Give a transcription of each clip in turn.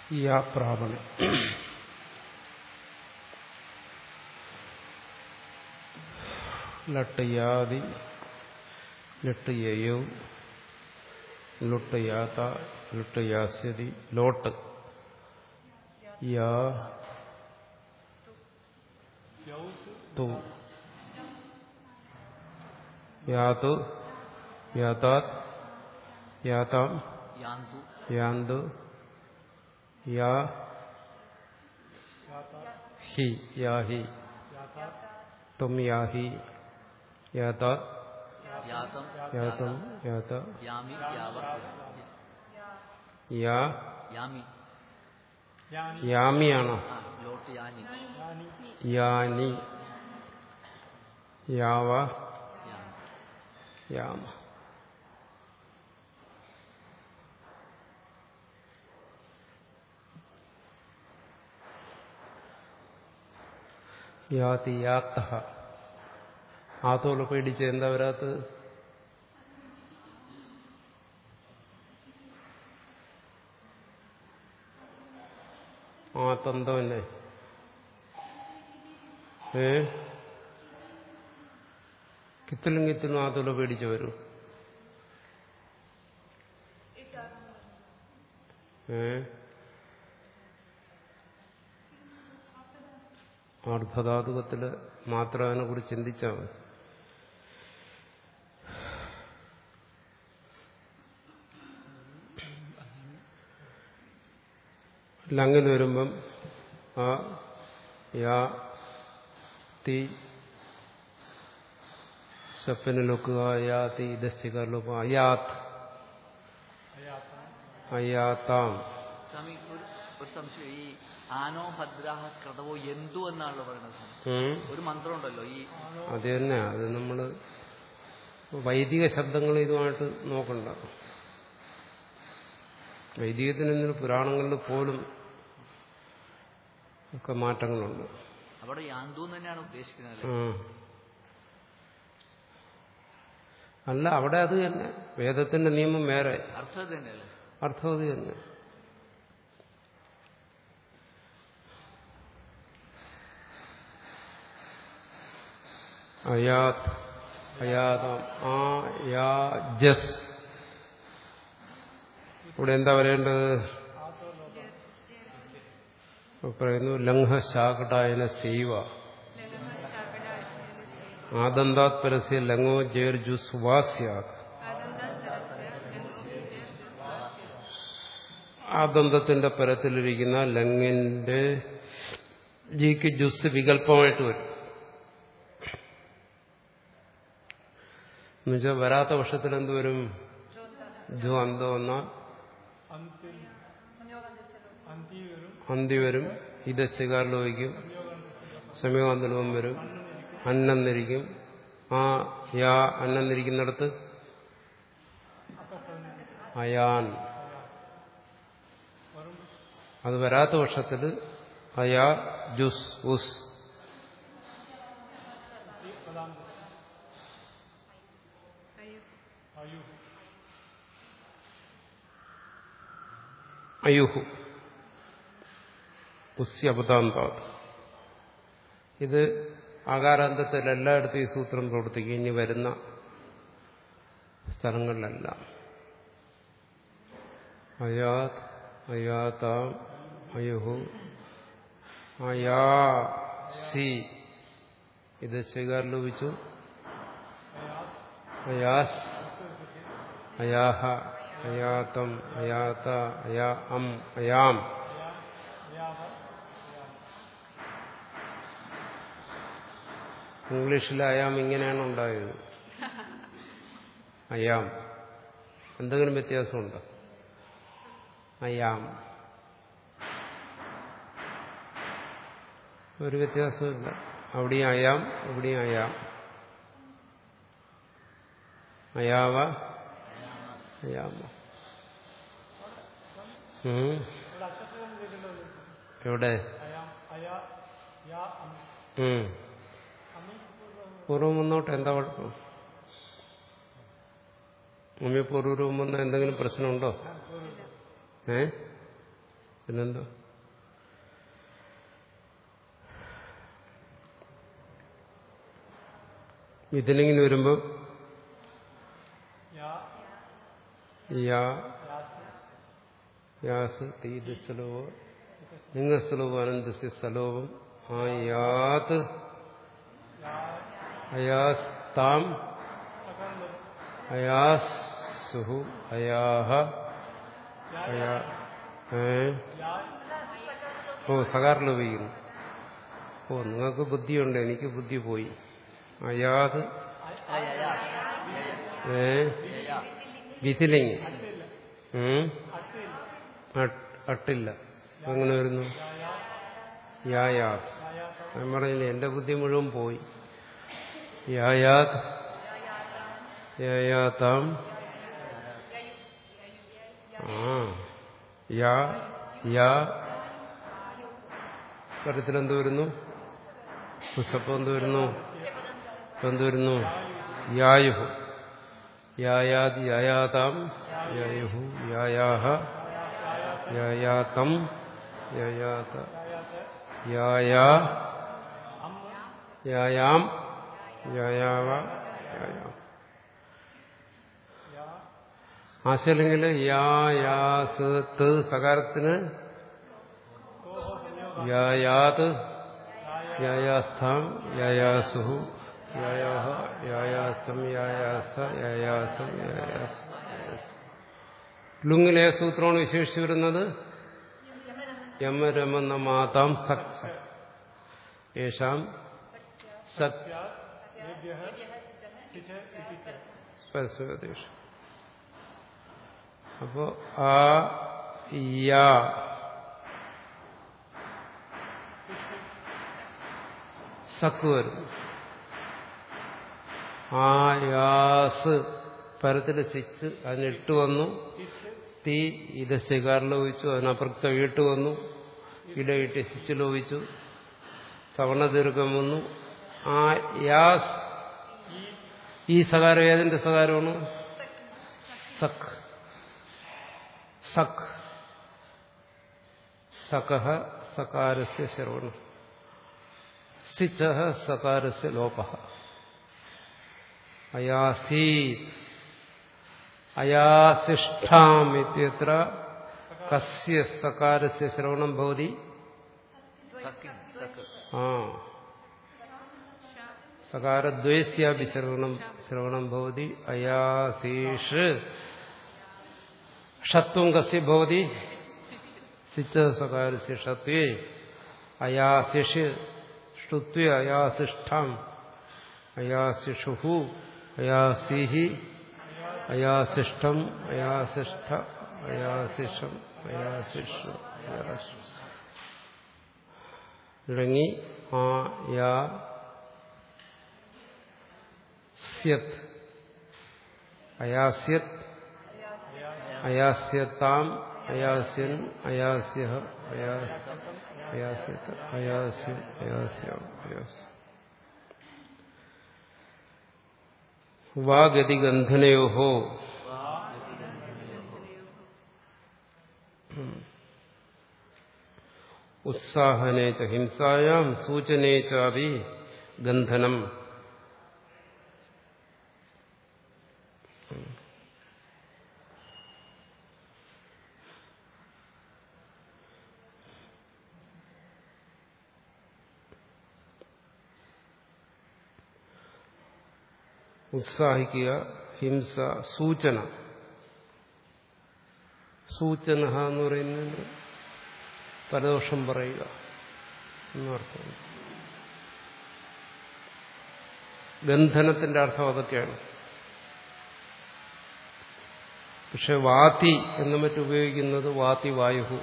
യാ പ്രാപണം ലട്ട് യാതി ലട്ട് യയോ ലുട്ട് യാത ലുട്ട് യാസ്യതി ലോട്ട് യാ തു യാതു യാതാത് യാതാം യാന്തു യാന്തു യാ ഹി യാഹി തും യാഹി യാതാത് യാതം യാതം യാത യാമി യാവ യാ യാമി യാമിയാണോ ആ ലോട്ട് യാനി യാനി യാവ യാമി യാമ യാതി യാത്ത ആത്തോള് പേടിച്ച് എന്താ വരാത്തത് ആ തന്തമല്ലേ ഏ കിത്തലും കിത്തലും ആത്തോള് പേടിച്ച് വരൂ ഏ അർദ്ധധാതുകത്തില് മാത്രം അതിനെ കുറിച്ച് ചിന്തിച്ചാൽ മതി ലങ്ങിൽ വരുമ്പം ആ യാ തി സപ്പിനിലൊക്കുക യാ തി ദസ്തികാരിലൊക്കുക അയാത്ത് അയാത്താം സ്വാമി ഒരു ഒരു സംശയം ഈ ആനോ ഭദ്രാഹ ക്രതവോ എന്തു എന്നാണല്ലോ പറയുന്നത് സ്വാമി. ഉം. ഒരു മന്ത്രമുണ്ടല്ലോ ഈ അത് തന്നെ അത് നമ്മൾ വൈദിക ശബ്ദങ്ങൾ ഇതുമായിട്ട് നോക്കണ്ട വൈദികത്തിന് പുരാണങ്ങളിൽ പോലും ഒക്കെ മാറ്റങ്ങളുണ്ട് അവിടെ യാന്തു എന്ന് തന്നെയാണ് ഉദ്ദേശിക്കുന്നത് ആ. അല്ല അവിടെ അത് തന്നെ വേദത്തിന്റെ നിയമം വേറെ അർത്ഥം ഇത് തന്നെയല്ലേ അർത്ഥം അത് തന്നെ അയാത് അയാതം ആ യാ ജസ് ഇവിടെ എന്താ വരേണ്ടത് ഇവിടെ പറയുന്നു ലംഘ ശാകടായന സൈവ ആദന്താത് പരസ്യ ലങ്ങോ ജേർജുസ് വാസ്യാത് ആ ദന്തത്തിന്റെ പരത്തിലിരിക്കുന്ന ലങ്ങിന്റെ ജിക്ക് ജുസ് വികല്പമായിട്ട് വരും എന്നുവെച്ചാൽ വരാത്ത വർഷത്തിൽ എന്ത് വരും ജോ അന്തോ എന്നാൽ അന്തി വരും ഇത് ശികാരിലോഹിക്കും സമയകാന്തലവും വരും അന്നെന്നിരിക്കും ആ യാ അന്നെന്നിരിക്കുന്നിടത്ത് അയാൻ അത് വരാത്ത വർഷത്തിൽ അയാ ജുസ് ഉസ് അയുഹു ഉസ്യപതാന്താത് ഇത് ആകാരാന്തത്തിൽ എല്ലായിടത്തും ഈ സൂത്രം പ്രവർത്തിക്കും ഇനി വരുന്ന സ്ഥലങ്ങളിലെല്ലാം അയാത് അയാതാം അയുഹു അയാ സി ഇത് സ്വീകാരം ലഭിച്ചു അയാസ് അയാഹ അയാതം അയാത അയാ അം അയാം ഇംഗ്ലീഷിൽ അയാം ഇങ്ങനെയാണ് ഉണ്ടായത് അയാം എന്തെങ്കിലും വ്യത്യാസമുണ്ടോ അയാം ഒരു വ്യത്യാസമില്ല അവിടെയും അയാം ഇവിടെയും അയാം അയാവ അയാമ ഉം. എവിടെ ഉം. പൂർവ്വം മുന്നോട്ട് എന്താ കുഴപ്പം മമ്മി പൂർവ്വം വന്ന എന്തെങ്കിലും പ്രശ്നമുണ്ടോ ഏ പിന്നെന്താ ഇതിലിങ്ങനെ വരുമ്പോ യാ യാസ് തീത് സ്ഥലവോ നിങ്ങൾ സ്ഥലവും അനന്തസ്യ സ്ഥലവും ആ യാത് അയാസ്താം അയാസുഹു അയാഹ അയാ ഏ ഓ സകാറിൽ ഉപയോഗിക്കുന്നു ഓ നിങ്ങൾക്ക് ബുദ്ധിയുണ്ട് എനിക്ക് ബുദ്ധി പോയി അയാത് ഏ വിതിലിങ് ഉം? അട്ട്- അട്ടില്ല അങ്ങനെ വരുന്നു യായാത് ഞാൻ പറഞ്ഞില്ലേ എന്റെ ബുദ്ധി മുഴുവൻ പോയി യായാത് യായാതാം ആ യാ യാ പരത്തിലെന്ത് വരുന്നു പുസ്തകം എന്ത് വരുന്നു ഇപ്പൊ എന്ത് വരുന്നു യായുഹു യായാത് യായാതാം യായുഹു യായാഹ യായാതം യായാത യായാ യായാം യായാവ യായാം ആശയല്ലെങ്കിൽ യാ യാസ് ത് സകാരത്തിന് യായാത് യായാസ്ഥാം യായാസുഹു യായാഹ യായാസം യായാസ യായാസം യായാസ ലുങ്ങിലെ സൂത്രമാണ് വിശേഷിച്ചു വരുന്നത് യമരമെന്ന മാതാം സക് സക് യേശാം സക് പരസ്പരദേശം അപ്പോ ആ യാ സക്ക് വരും ആ യാസ് പരത്തിൽ സിച്ച് അതിന് ഇട്ട് വന്നു തീ ഇത് ശികാറിൽ ലോപിച്ചു അതിനപ്പുറത്ത് ഈട്ട് വന്നു ഇടയിട്ട് സിച്ച് ലോപിച്ചു സവർണദീർഘം വന്നു ആ യാസ് ഈ സകാരം ഏതിന്റെ സകാരമാണ് സഖ് സഖ് സകഹ സകാരസ്യ ശ്രവണം സിച്ച സകാരസ്യ ലോപ അയാസീത് അയാസിഷ്ഠാം ഇത്യത്ര കസ്യ സകാരസ്യ ശ്രവണം ഭവതി ആ സകാരദ്വയസ്യാപി ശ്രവണം ശ്രവണം ഭവതി അയാസീഷ് ഷത്വം കസ്യ ഭവതി സിച്ച സകാരസ്യ ഷത്വേ അയാസിഷ് ഷ്ടുത്വ അയാസിഷ്ഠം അയാസിഷുഹു അയാസിഹി അയാസിഷ്ടം അയാസിഷ്ഠ അയാസിഷം അയാസിഷു അയാസു തുടങ്ങി ആ യാ സ്യത് അയാസ്യത് അയാസ്യത്താം അയാസ്യൻ അയാസ്യ അയാസ് അയാസ്യത്ത് അയാസ്യം അയാസ്യം അയാസ് വാഗതിഗന്ധനയോ ഉത്സാഹനേ ച ഹിംസായാം സൂചനേ ചാപി ഗന്ധനം ഉത്സാഹിക്കുക ഹിംസ സൂചന സൂചന എന്ന് പറയുന്നത് പരദോഷം പറയുക എന്നർത്ഥം ഗന്ധനത്തിന്റെ അർത്ഥം അതൊക്കെയാണ് പക്ഷെ വാതി എന്ന് മറ്റുപയോഗിക്കുന്നത് വാതി വായു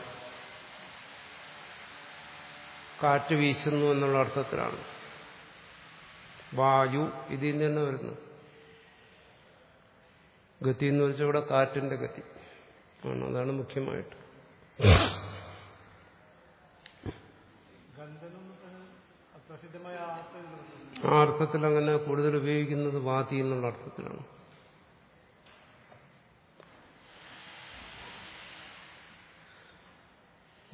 കാറ്റ് വീശുന്നു എന്നുള്ള അർത്ഥത്തിലാണ് വായു ഇതിൽ നിന്ന് വരുന്നു ഗതി എന്ന് വെച്ചാൽ ഇവിടെ കാറ്റിന്റെ ഗതി ആണ് അതാണ് മുഖ്യമായിട്ട് ആ അർത്ഥത്തിൽ അങ്ങനെ കൂടുതൽ ഉപയോഗിക്കുന്നത് വാതി എന്നുള്ള അർത്ഥത്തിലാണ്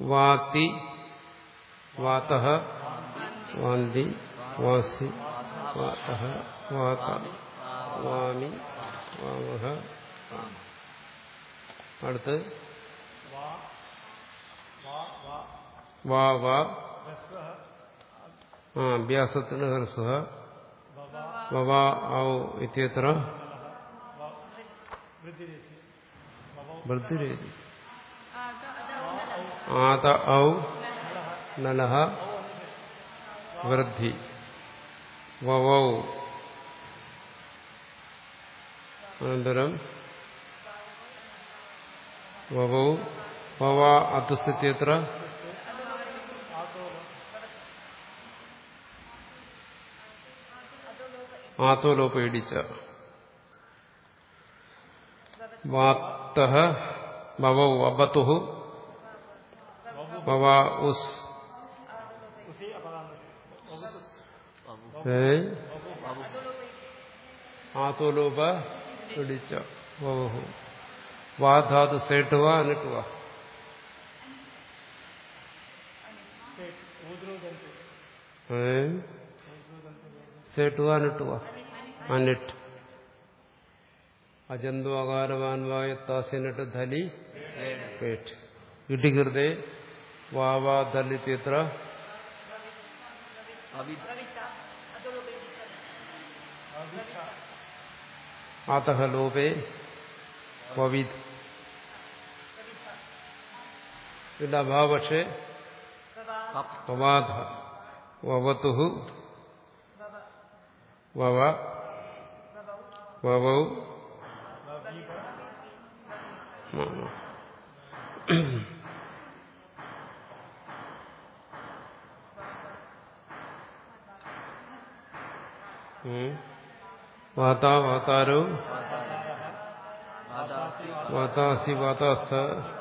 വാതി വാത വാന്തി വാസി വാത വാത വാമി വാമഹ അടുത്ത് വാ വാ ആ അഭ്യാസത്തിന് ഹ്രസ്വ വവാ ഔ ഇത്യത്ര വൃദ്ധിരേതി ആത ഔ നലഹ വൃദ്ധി വവൗ അനന്തരം വവൗ വവ അതുസ്ഥിത്യത്ര ആത്തോലോപ ഇടിച്ച വാത്ത വവൗ അബതു വവ ഉസ് ഏ ആത്തോലോപ ഇടിച്ച വവഹു വാധാതു സേട്ടുവ അനിട്ടുവ ഏ സേട്ടുവ അനിട്ടുവ അനിട്ട് അജന്തു അകാരവാൻവായ താസിനിട്ട് ധലി പേറ്റ് ഇടികൃതേ വാവാ ദലിത്യത്ര അവിദ് ആതഹ ലോപേ വവിദ് ഇതിന്റെ അഭാവക്ഷേ കപ് വവാധ വവതുഹു വവ വവൗ വാത വാതാരോ വാദാസി വാതാസി വാതാസ്ഥ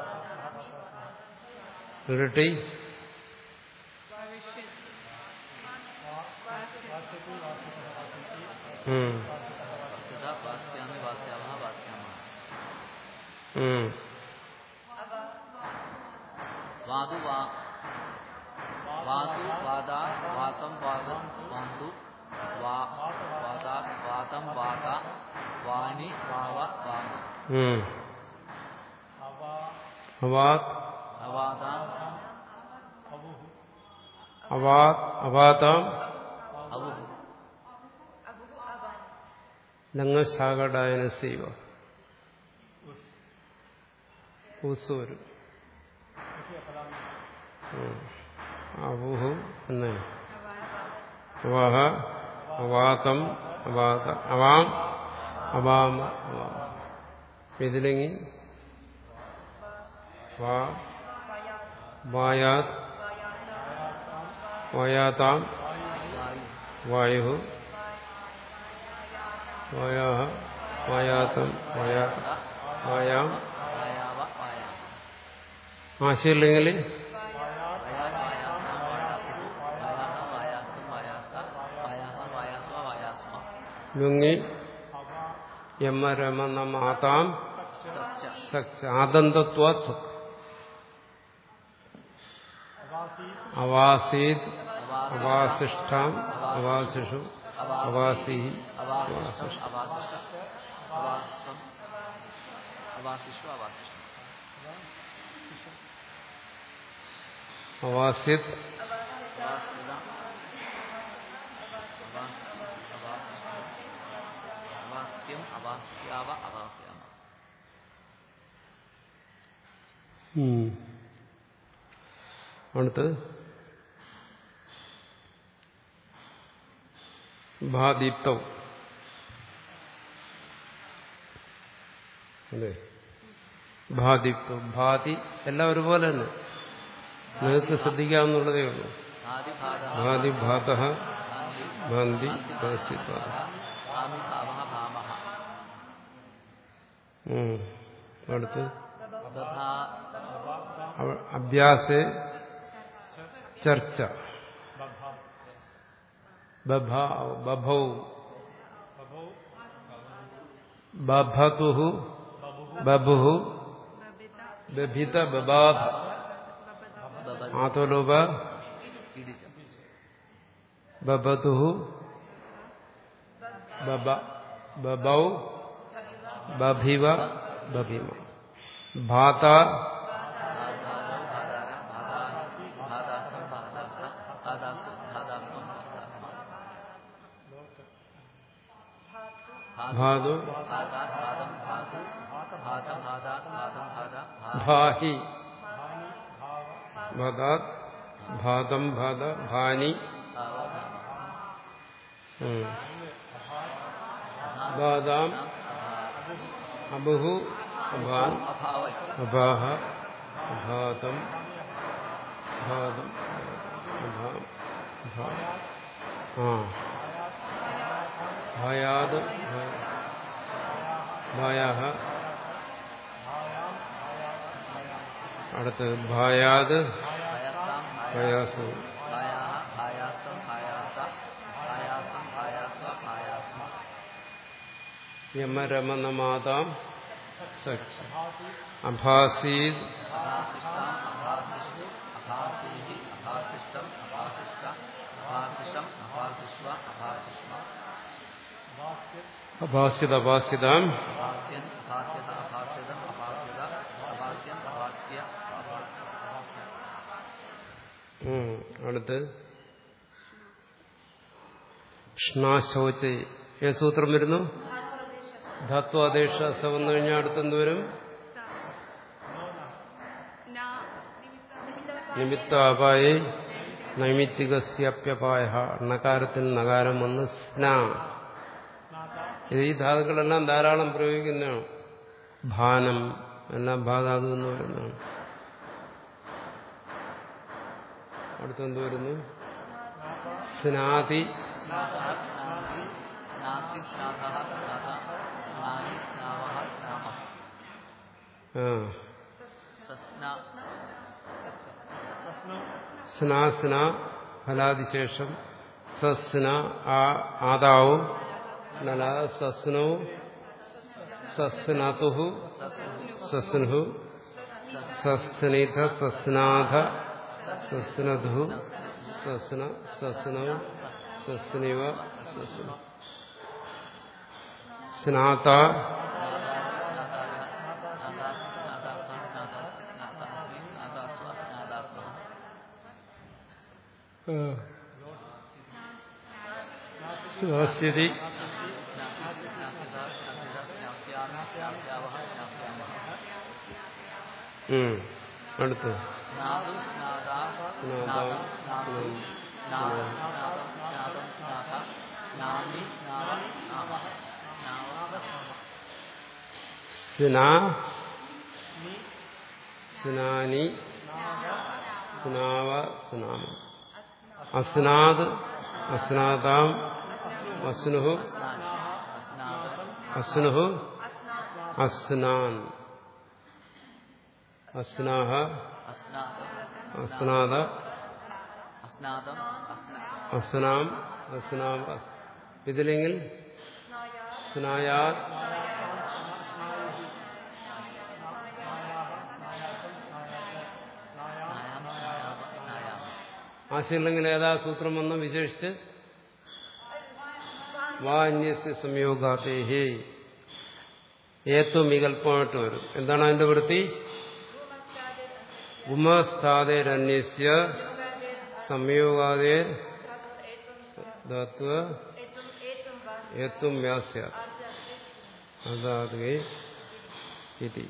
ഇരട്ടി ഉം. വസ്തുത വാസ്യാമി വാസ്യാമ വാസ്യാമ ഉം. വാതു വാ വാതു വാദാ വാതം വാദം വാന്തു വാ വാദാ വാതം വാത വാനി വാവ വാമ ഉം. അവാത് അവാദാം അവാത് അവാതാം അവു ലങ്ങശാകടായന സൈവ ഉസ് വരും ഉം. അവുഹു എന്ന് അവാഹ അവാതം അവാത അവാം അവാമ അവാമ ഇതിലെങ്കിൽ വാ വായാത് വായാതാം വായു വായു വായാ വായാതം വായാത വായാം വായാവ വായാ ആശയില്ലെങ്കിൽ വയാൻ വായാസാം വായാസു വയാഹ വായാസ്തും വായാസ വായാഹ വായാസ്വ വായാസ്മ ലുങ്ങി യമ രമ നമ ആതാം സച്ച സക്ച ആദന്തത്വാ സുഖ് അവാസീത് അവാസിഷ്ഠാം അവാസിഷു അവാസി അവാസിഷ്ടം അവാസിഷ്ട അവാസം അവാസിഷു അവാസിഷ്ടം അവാസിത് അവാസിത അവാസ് അവാസിഷ്ടം അവാസ്യം അവാസ്യാവ അവാസ്യാമ ഉം. അടുത്ത് ഭാദീപ്തൗ അല്ലേ ഭാദീപ്തൗ ഭാതി എല്ലാം ഒരുപോലെ തന്നെ നിങ്ങൾക്ക് ശ്രദ്ധിക്കാവുന്നുള്ളതേ ഉള്ളൂ ആദി ഭാത ഭാതി ഭാത ആദി ഭാന്തി ഭാസി ഭാത ആമി ഭാവ ഭാമഹ ഉം. അടുത്ത് ദധാ അവ- അഭ്യാസേ ചർച്ച ബഭ ബഭൗ ബഭതുഹു ബഭുഹു ബഭിത ബബാധ ആതോലോപ ഇടിച്ച ബബതുഹു ബബ ബബൗ ബഭിവ ബഭിമ ഭാത ഭാതാസം ഭാതാസ ഭാതാസം ഭാതാസം ഭാതു ഭാതാ ഭാതം ഭാതു ഭാത ഭാതാ ഭാതം ഭാത ഭാഹി ഭദാത് ഭാതം ഭാത ഭാനി ഉം. ബാദാം അബുഹു അഭാൻ അഭാവൻ അഭാഹ അഭാതം ഭാതം അഭാം ഭാ ആ ഭയാത് ഭയാഹ അടുത്ത് ഭയാത് ഭയത്താം ഭയാസു ഭായാഹ ഭായാസം ഭായാസ ഭായാസം ഭായാസ ഭായാസം യമരമനമാതാം സഖ്യ അഭാസീത് അഭാസിഷ്ടാം അഭാസിഷു അഭാസീഹി അഭാസിഷ്ടം അഭാസിഷ്ട അഭാസിഷം അഭാസിഷ്വ അഭാസിഷ്മ അഭാസ്യത അഭാസ്യതാം അഭാസ്യൻ അഭാസ്യത അഭാസ്യതം അഭാസ്യത അഭാസ്യൻ അഭാസ്യ അഭാസ്യ ഉം. അടുത്ത് ഷ്ണാശോച ഏത് സൂത്രം വരുന്നു ധാത്വാദേശ സ വന്നു കഴിഞ്ഞാൽ അടുത്തെന്ത് വരും നിമിത്ത അപായേ നൈമിത്തികസ്യപ്യപായ നകാരത്തിൽ നകാരം വന്ന് സ്ന ഇത് ഈ ധാതുക്കളെല്ലാം ധാരാളം പ്രയോഗിക്കുന്നതാണ് ഭാനം എല്ലാം ഭാധാതു എന്ന് പറയുന്നതാണ് അടുത്തെന്ത് വരുന്നു സ്നാതി സ്നാസി സ്നാഥ സ്നാഥ സ്നാനി സ്നാവഹ സ്നാമ ആ സസ്ന സ്നാസ്ന ഫലാതിശേഷം സസ്ന ആ ആദാവും നല സസ്നോ സസ്നതുഹു സസ്നുഹു സസ്നിധ സസ്നാഥ സസ്നധു സസ്ന സസ്നൗ സസ്നിവ സസ്ന സ്നാത സ്വാസ്യതി ഉം. അടുത്ത് സ്നാദം സ്നാദാം സ്നാദം സ്നാദം സ്നാദം സ്നാദം സ്നാദം സ്നാഥ സ്നാമി സ്നാവ സ്നാമ സ്നാവ സ്നാ സ്നാനി സ്നാവ സ്നാമ അസ്നാദ് അസ്നാതാം അസ്നുഹു സ്നാദം അസ്നുഹു അസ്നാൻ അസ്നാഹ അസ്നാദം അസ്നാദ അസ്നാദം അസ്ന അസ്നാം അസ്നാവ ഇതിലെങ്കിൽ സ്നായാ സ്നായാം സ്നായാവ സ്നായാം ആശയമില്ലെങ്കിൽ ഏതാ സൂത്രം വന്ന് വിശേഷിച്ച് വാ അന്യസ്യ സംയോഗാതേഹേ ഏറ്റവും വികല്പമായിട്ട് വരും എന്താണ് അതിന്റെ വൃത്തി ഉമസ്ഥാതേരന്യസ്യ സംയോഗാതേ ധാത്വ ഏറ്റവും വ്യാസ്യ അതാതുകെ ഇതി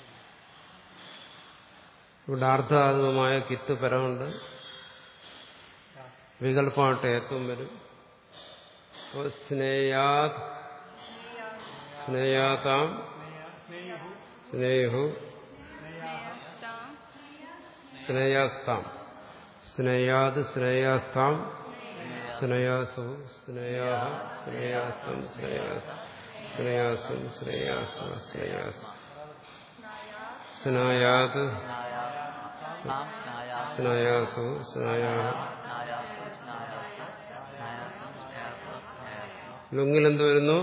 ഇവിടെ അർദ്ധാതുകമായ കിത്ത് പരമുണ്ട് വികല്പമായിട്ട് ഏറ്റവും വരും അപ്പോൾ സ്നേയാത് സ്നേയാതാം സ്നേഹു സ്നേയാസ്താം സ്നേയാത് സ്നേയാസ്താം സ്നേയാസു സ്നേയാഹ സ്നേയാസ്തം സ്നേയാസ് സ്നേയാസം സ്നേയാസ സ്നേയാസ് സ്നായാത് സ്നാം സ്നായാ സ്നേയാസു സ്നേയാഹ സ്നായാസം സ്നായാസം സ്നായാസം സ്നായാസം സ്നായാസം ലുങ്ങിൽ എന്ത് വരുന്നു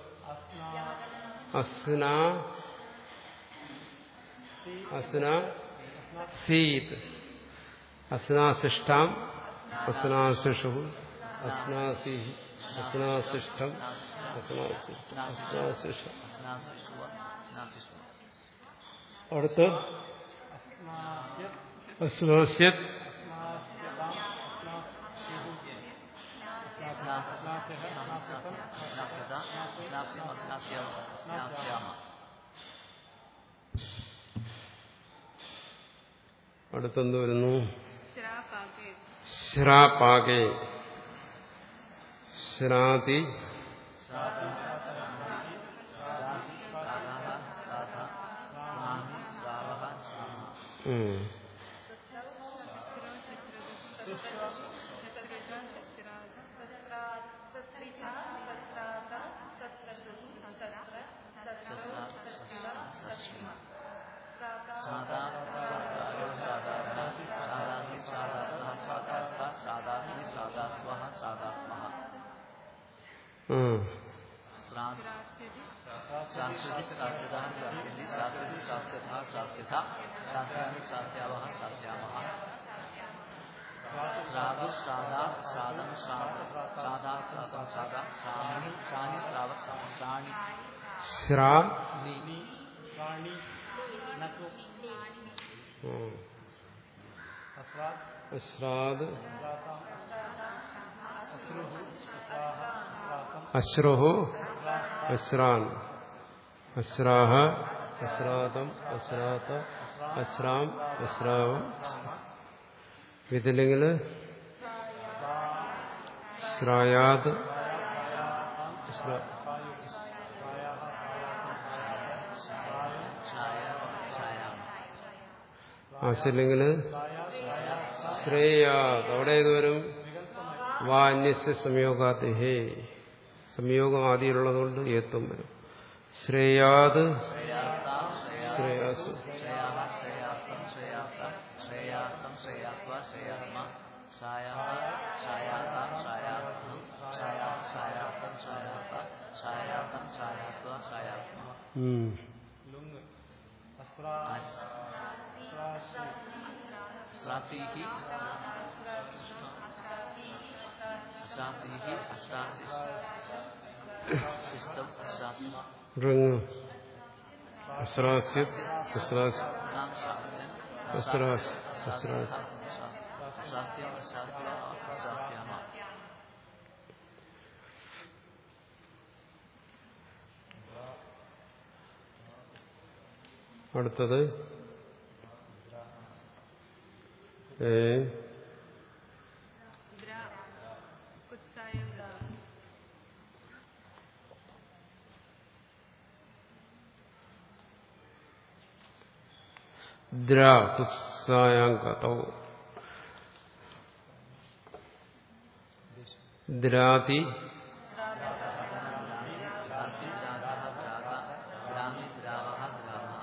അസ്ന അസ്ന സീത് അസ്നാസിഷ്ടാം അസ്നാസിഷു അസ്നാസി അസ്നാസിഷ്ടം അസ്നാസിഷ്ടം അസ്നാസിഷം സ്നാസിഷ്വ സ്നാസിഷ്വ അടുത്ത് അസ്നാസ്യത് സ്നാസ്യത സ്നാസ്യം അസ്നാസ്യാമ സ്നാസ്യാമ അടുത്തെന്ത് വരുന്നു ശ്രാപാകേ ശ്രാപാകെ ശ്രാതി ഉം. ഉം. ശ്രാദു ശ്രാദ ശ്രാദം ശ്രാദ ശ്രാദാ ശ്രാദം ശ്രാദ ശ്രാണി ശ്രാണി ശ്രാവ ശ്രാണി ശ്രാ നി ഉം. അശ്രാദ് അശ്രുഹു അശ്രാൻ അശ്രാഹ അശ്രാതം അശ്രാത അശ്രാം അശ്രാവം ഇതില്ലെങ്കിൽ ശ്രായാത് ശ്രാ- ഛായ ഛായാമ ആശയില്ലെങ്കിൽ ശ്രേയാത് അവിടെ ഏത് വരും വാ അന്യസ്യ സംയോഗാത് ഹേ സംയോഗം ആദിയിലുള്ളതുകൊണ്ട് ഏത്വം വരും ശ്രേയാത് ശ്രേയാസു ശ്രേയാമ ശ്രേയാസം ശ്രേയാസം ശ്രേയാസം ശ്രേയാസ്വ ശ്രേയാത്മ ഛായാമ ഛായാതാം ഛായാത്മം ഛായാം ഛായാസം ഛായാസ ഛായാസം ഛായാസ്വ ഛായാത്മ ഉം. ശ്രാസീഹി ശ്രാസീഹി അശ്രാസി ശിഷ്ടം അശ്രാസ്മ ഋങ് അശ്രാസ്യത് അശ്രാസ് നാം ശാസ്യൻ അശ്രാസ് അശ്രാസ് ശാസ്യം അശാസ്യ അശാസ്യാമ അടുത്തത് ഏ ദ്ര കുത്സായം ദ്ര ദ്ര കുത്സായാം കഥൗ ദ്രാതി ദ്രാസി ദ്രാതഃ ദ്രാത ദ്രാമി ദ്രാവഃ ദ്രാമഃ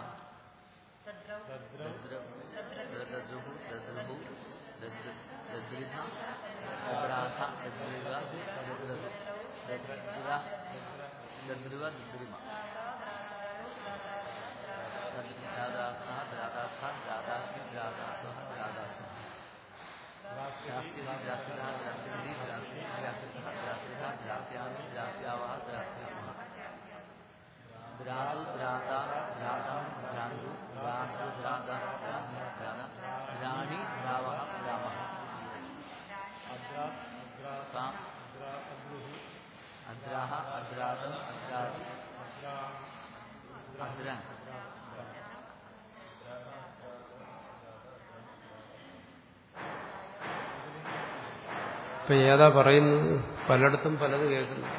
ദദ്രുഹു ദദ്രുഹു ദദ് ദദ്രിധ ദദ്രാഥ ദദ്രിവ ദദ്രത് ദദ്രിവ ദദ്രിവ ദദ്രിമ ദദ്രാഥാ ദ്രാഥാ ദ്രാഥാസി ദ്രാഥാസഃ ദ്രാഥാസഃ ദ്രാസ്യതി ദ്രാസിതഃ ദ്രാസ്യന്തി ദ്രാസ്യതി ദ്രാസിതഃ ദ്രാസിതഃ ദ്രാസ്യാമി ദ്രാസ്യാവः ദ്രാസ്യാമः ദ്രാതു ദ്രാത ദ്രാതം ദ്രാന്തു ദ്രാന്തു ദ്രാത ദ്രാന്യ ദ്രാത ദ്രാണി ദ്രാവः ദ്രാമः താം അദ്രാഹ അദ്രാതം അദ്രാതി അദ്രാൻ ഇപ്പൊ ഏതാ പറയുന്നത് പലയിടത്തും പലത് കേൾക്കുന്നു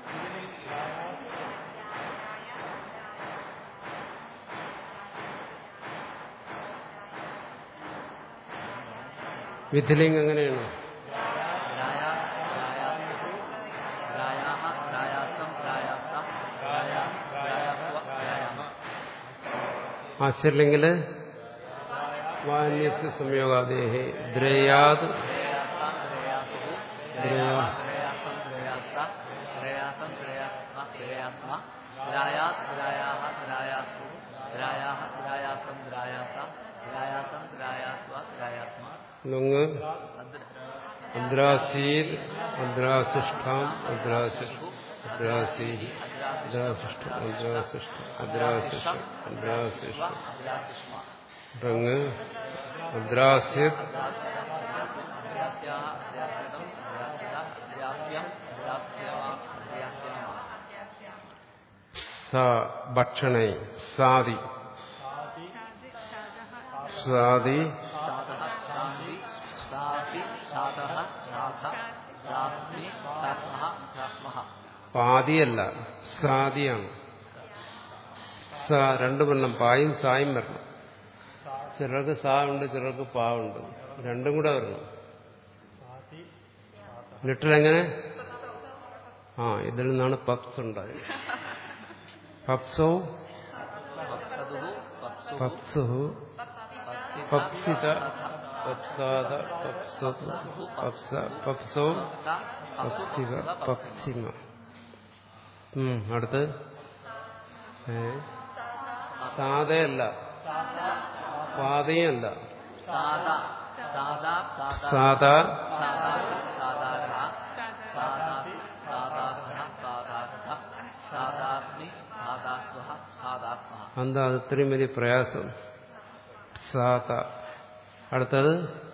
വിധിലിംഗ് എങ്ങനെയാണ് ദ്രായ ദ്രായാസ്തു ദ്രായാഹ ദ്രായാസം ദ്രായാസം ദ്രായാ ദ്രായാസ്വ ദ്രായാമ ആശ്ചര്യലിംഗില് വാന്യസ് സംയോഗാദേഹേ ദ്രയാത് ദ്രയാസാം ദ്രയാസുഹു ദ്രയാസം ദ്രയാസ ദ്രയാസം ദ്രയാസ്മ ദ്രയാസ്മ ദ്രായാത് ദ്രായാഹ ദ്രായാസു ദ്രായാഹ ദ്രായാസം ദ്രായാസ ദ്രായാസം ദ്രായാസ്വ ദ്രായാസ്മ ലുങ് अद्र അദ്രാസീത് അദ്രാസിഷ്ഠാം അദ്രാസിഷ്ഠ അദ്രാസീ അദ്രാസിഷ്ഠ അദ്രാസിഷ്ഠ അദ്രാസിഷ്ഠ അദ്രാസിഷ്ഠ अद्रासिष्म റങ് അദ്രാസ്യത് अद्रास्याः अद्रास्यतम् अद्रास्यता अद्रास्यम् अद्रास्यवा अद्रास्यमा സ ഭക്ഷണേ സാദി സാദി सातः शान्ति सापि सातः साथ सास्मि सात्मः सात्मः പാതിയല്ല സാദിയാണ് സ രണ്ടു വണ്ണം പായും സായും വരണം ചിലർക്ക് സാ ഉണ്ട് ചിലർക്ക് പാ ഉണ്ട് രണ്ടും കൂടെ വരണം ലിറ്ററെങ്ങനെ ആ ഇതിൽ നിന്നാണ് പപ്സ് ഉണ്ടായത് പപ്സോ पप्सदुः पप्सुः പപ്സുഹു पप्सिता പപ്സിത പപ്സാദ പപ്സതു പപ്സ പപ്സോ പപ്സിക പപ്സിമ ഉം, അടുത്ത് ഏ സാധയല്ല പാതയല്ല सादा सादा सादा സാധാ सादा सादारः सादापि सादाधः सादाधः सादास्मि सादास्वः सादात्मः എന്താ അത് ഇത്രയും വലിയ പ്രയാസം സാത അടുത്തത്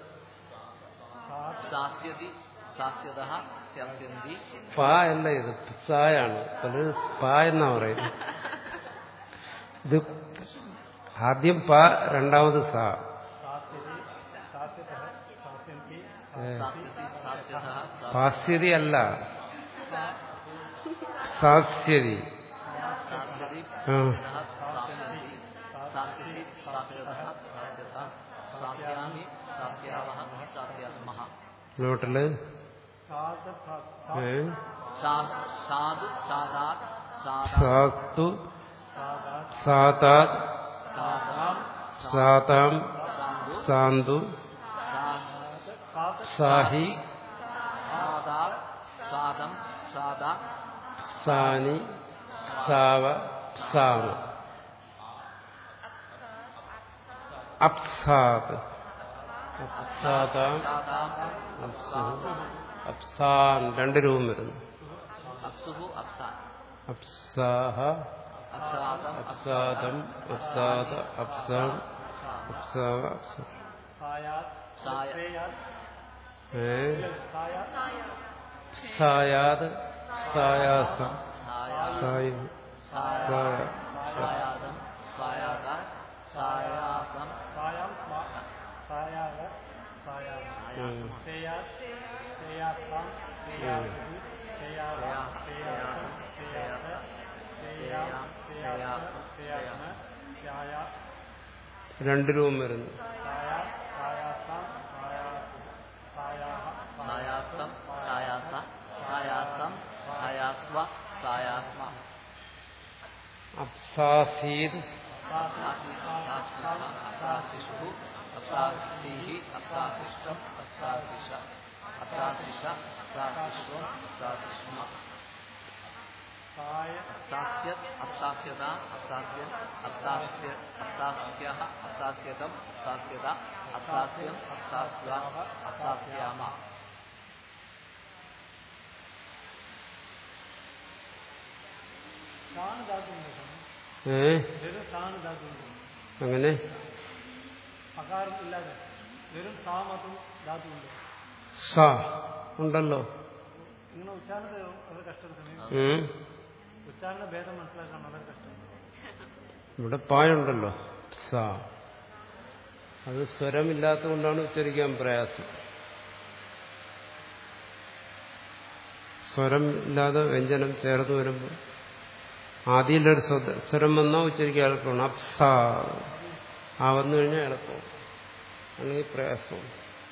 सास्यति सास्यतः स्यस्यन्ति പാ അല്ല ഇത് സായാണ് പലര് പാ എന്നാ പറയുന്നത് ഇത് ആദ്യം പാ രണ്ടാമത് സാ ഏ, सास्यति सास्यतः सा- പാസ്യതി അല്ല സാക്ഷ്യതി सास्यति ആ सास्यतः सास्यन्ति सास्यति सास्यतः सास्यता सास्यामि सास्यावः सास्यात्मः നോട്ടില് ഏ सा- साधु सादात् सादा സാത്തു സാതാത് सादाम् സാതാം साधु സാന്തു സാഹി सादात् सादं सादा സാനി സാവ സാമ അപ്സാത് അപ്സാതാം सादाम् അപ്സുഹു അപ്സാൻ രണ്ട് രൂപം വരുന്നു अप्सुः अप्सा അപ്സാഹ अप्सादम् അപ്സാദം അപ്സാദ അപ്സാം അപ്സാവ അപ്സ साय ഏ സായാത് സായാസം साया സായു സായ सायादं सायादा सायासं ഉം. രണ്ട് രൂപം വരുന്നു सायास्तं सायास सायासं सायास्व सायास्म അപ്സാസീത് अप्साशिषुः अप्साशिः अप्साशिष्टम् अप्साशिष अप्साशिष अप्साशिष्वम् अप्साशिष्म अप्सास्यत् अप्सास्यता अप्सास्यन् अप्सास्य अप्सास्यः अप्सास्यतम् अप्सास्यता अप्सास्यम् अप्सास्वा अप्सास्याम ഏ അങ്ങനെ അകാരം ഇല്ലാതെ വെറും സാ മാത്രം ധാതു ഉണ്ട് സ ഉണ്ടല്ലോ ഇങ്ങനെ ഉച്ചാരണത്തെ വളരെ കഷ്ടം ഉം. ഉച്ചാരണ ഭേദം മനസ്സിലാക്കാൻ വളരെ കഷ്ടം ഇവിടെ പായുണ്ടല്ലോ സ അത് സ്വരമില്ലാത്തതുകൊണ്ടാണ് ഉച്ചരിക്കാൻ പ്രയാസം സ്വരം ഇല്ലാതെ വ്യഞ്ജനം ചേർത്ത് വരുമ്പോൾ ആദ്യയിലൊരു സ്വത- സ്വരം വന്നാൽ ഉച്ചരിക്കാൻ എളുപ്പമാണ് അപ്സ ആ വന്നു കഴിഞ്ഞാൽ എളുപ്പം അല്ലെങ്കിൽ പ്രയാസമാണ്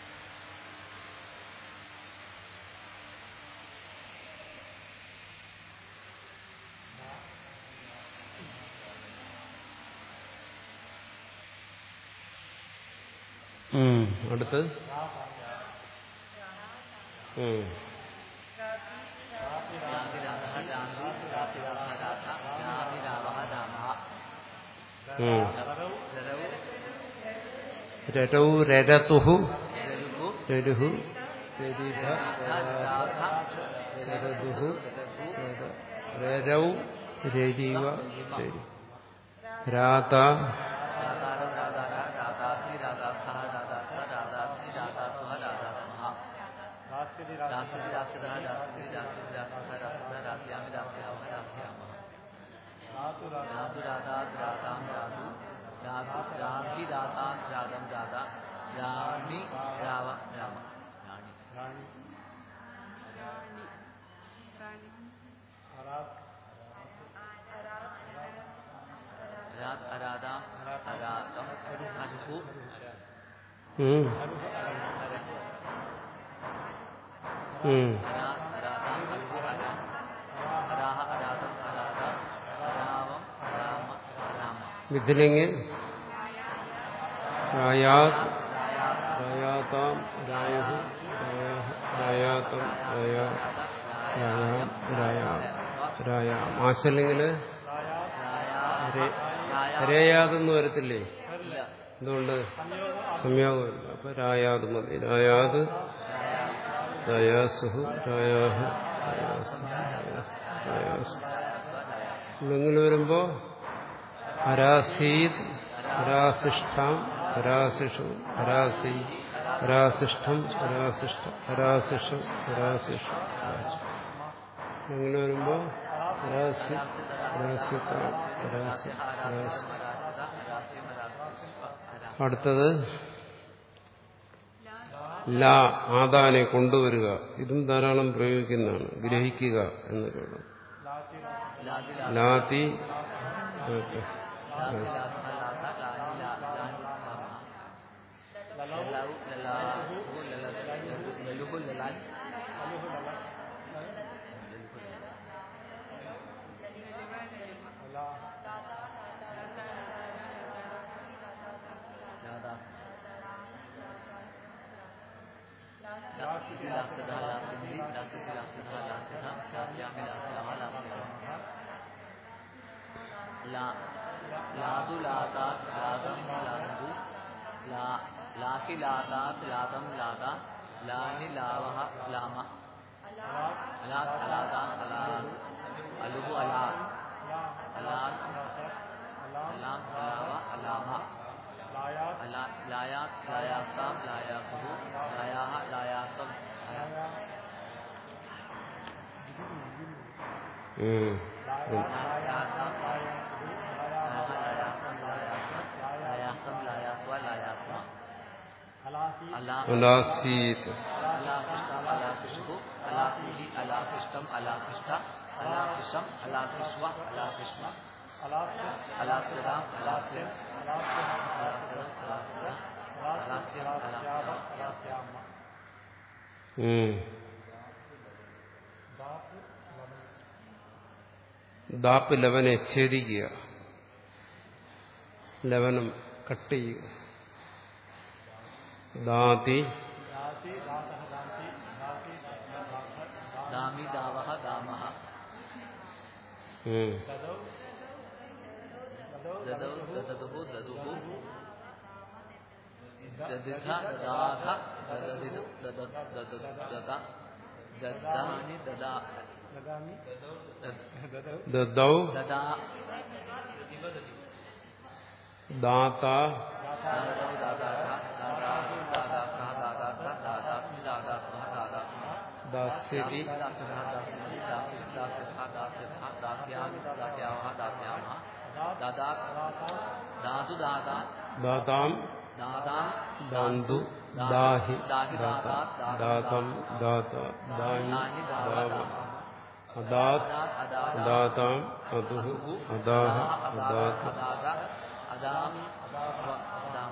ഉം. അടുത്ത് ഉം. जातिराधः जान्ति जातिराधः राधा जातिरावः रामः ഉം. जरौ രരൗ രരതുഹു जरुः രരുഹു രരിഭ രാധ രരദുഹു രഘു രരൗ രരിവ രരി രാത രാധാരം രാധാര രാധാസ്മി രാധാസ്ഥ രാധാസ്ഥ രാധാസ്മി രാധാസ്വ രാധാസ്മഹ രാസ്യതി രാസ്യതി രാസ്യത രാസ്യതി രാസ്യതി രാസ്യത രാസ്യത രാസ്യാമി രാസ്യാമ രാസ്യാമഹ രാതു രാധു രാധാത് രാധാം രാധു രാധു രാധി രാധാത് രാധം രാധ രാണി രാവ രാമ രാണി രാണി റാണി റാണി അരാത് രാത് അരാധാം അരാധം അരുഹു ഉം. ഉം. അരാത് അരാധാം അരുഹു അരാം അരാഹ അരാധം അരാധ അരാവം രാമ രാമ മിഥിലിംഗ് രായാത് രായാതാം രായഹു രായാഹ രായാതം രായാ രായാം രായാം രായാം ആശലിംഗില് രേയാതെന്ന് വരത്തില്ലേ ഇല്ല എന്തുകൊണ്ട് സംയോഗമില്ല അപ്പൊ രായാത് മതി രായാത് രായാസുഹു രായാഹു രായാസു രായാസു ഇങ്ങനെ വരുമ്പോ അരാസീത് അരാസിഷ്ഠാം അരാസിഷു അരാസി അരാസിഷ്ഠം അരാസിഷ്ഠ അരാസിഷു അരാസിഷു അങ്ങനെ വരുമ്പോ അരാസി അരാസ്യത്താം അരാസി അരാസി അടുത്തത് ലാ ആദാനെ കൊണ്ടുവരിക ഇതും ധാരാളം പ്രയോഗിക്കുന്നതാണ് ഗ്രഹിക്കുക എന്നൊക്കെ ഉള്ളത്. ലാതി ഓക്കെ. ലാതു ലാതാത് ലാതം ലാന്തു ലാഹി ലാതാത് ലാതം ലാത ലാനി ലാവഹ ലാമ അലാത് അലാതാം അലാത് അലുഹു അലാത് അലാത് അലാം അലാവ അലാമ ലായാത് അലാ ലായാത് ലായാസാം ലായാസുഹു ലായാഹ ലായാസം ഉം. ലായാസാം ലായാഹ ലായാസം ലായാസം ലായാസം ലായാസ്വ ലായാസ്മ അലാസി അലാ അലാസീത് അലാസിഷ്ടം അലാസിഷു അലാസിഹി അലാസിഷ്ടം അലാസിഷ്ട അലാസിഷം അലാസിഷ്വ അലാസിഷ്മ അലാസ്യ അലാസ്യതാം അലാസ്യം അലാസ്യ അലാസ്യം അലാസ്യ അലാസ്യം അലാസ്യാവ അലാസ്യം അലാസ്യാമ ഉം. ധാതു ലവൻ ദാപ്പ് ലവനെ ഛേദിക്കുക ലവനം കട്ട് ചെയ്യുക ദാതി ദാതി ദാതഃ ദാന്തി ദാതി ദാതഃ ദാ ദാമി ദാവഹ ദാമഹ ഉം. ദദൗ ദദൗ ദദൗ ദദതുഹു ദദുഹു ദദിധ ദദാധ ദദദിദു ദദ ദദ ദദ ദദാനി ദദാ ദദാമി ദദ- ദദൗ ദദൗ ദദാ ദാത ദദൗ ദാദാധ ദാദാഹു ദാദാസഹ ദാദാസ ദാദാസ്മി ദാദാസ്മഹ ദാദാസ്മ ദാസ്യതി ദാസ്യതഃ ദാസ്യതി ദാസ്യസ് ദാസ്യതഃ ദാസ്യതഃ ദാസ്യാമി ദാസ്യാവഹ ദാസ്യാമഹ ദദാത് ദാതു ദാതാത് ദാതാം ദാതാം ദാന്തു ദാഹി ദാഹി ദാത ദാതാത് ദാതം ദാത ദാനി ദാനി ദാവ ദാവ ദാമ അദാത് അദാത് അദാത അദാതാം അതുഹു അദാഹ അദാത അദാത അദാത അദാം അദാം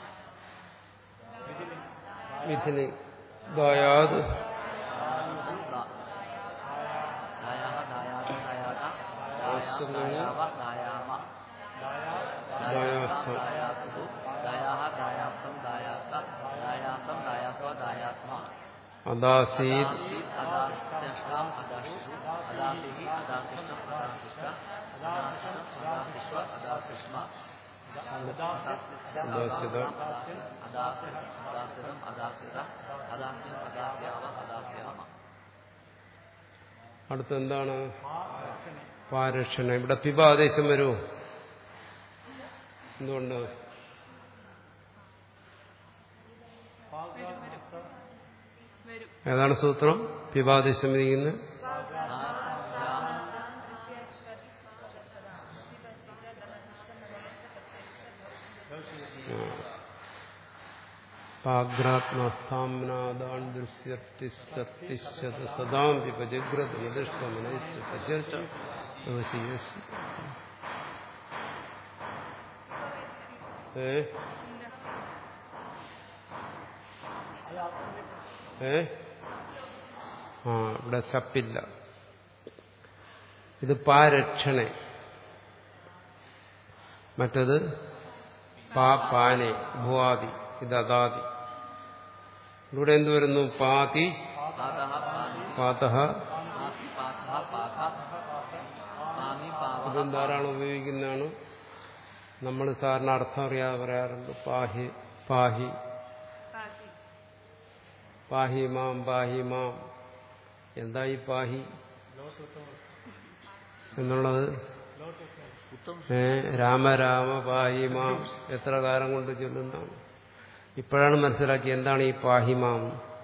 മിഥിലി ദായാത് ദായാഹ ദായാത ദായാത ദായാം ദായാവ ദായാമ ദായാസം ദായാസുഹു ദായാഹ ദായാസം ദായാസ ദായാസം ദായാസ്വ ദായാസ്മ അദാസീത് അദാസീത് അദാസ്യഷ്ടാം അദാശിഷു അദാസിഹി അദാസിഷ്ടം അദാസിഷ്ട അദാസിഷം അദാസിഷ്വ അദാസിഷ്മ ഉദാസ്യത അദാസ്യതം അദാസ്യത അദാസ്യം അദാസ്യാവ അദാസ്യാമ അടുത്ത് എന്താണ് പാരക്ഷണ ഇവിടെ പിബ ആദേശം വരുമോ എന്തുകൊണ്ട് വരും ഏതാണ് സൂത്രം പിബാദേശം ഇരിക്കുന്നത് പാഗ്രാത്മസ്ഥാംനാദാൻ ദൃശ്യർത്തിശ്ചർത്തിശ്ചത സദാം വിപജഗ്രത് നിദൃഷ്ടമനശ്ച ഏ ഏ ആ ഇവിടെ ചപ്പില്ല ഇത് പാരക്ഷണെ മറ്റത് പാ പാനെ ഭുവാദി ഇത് അതാദി ഇവിടെ എന്ത് വരുന്നു പാതി പാതഃ പാതി പാതഹ പാതി പാതഃ പാത പാമി പാവഃ ഇതും ധാരാളം ഉപയോഗിക്കുന്നതാണ് നമ്മൾ സാറിന് അർത്ഥം അറിയാതെ പറയാറുണ്ട് പാഹി പാഹി പാതി പാഹി മാം പാഹി മാം എന്താ ഈ പാഹി എന്നുള്ളത് ഉത്തം ഏ രാമ രാമ പാഹി മാം എത്ര കാലം കൊണ്ട് ചൊല്ലുന്നതാണ് ഇപ്പോഴാണ് മനസ്സിലാക്കി എന്താണ് ഈ പാഹി മാം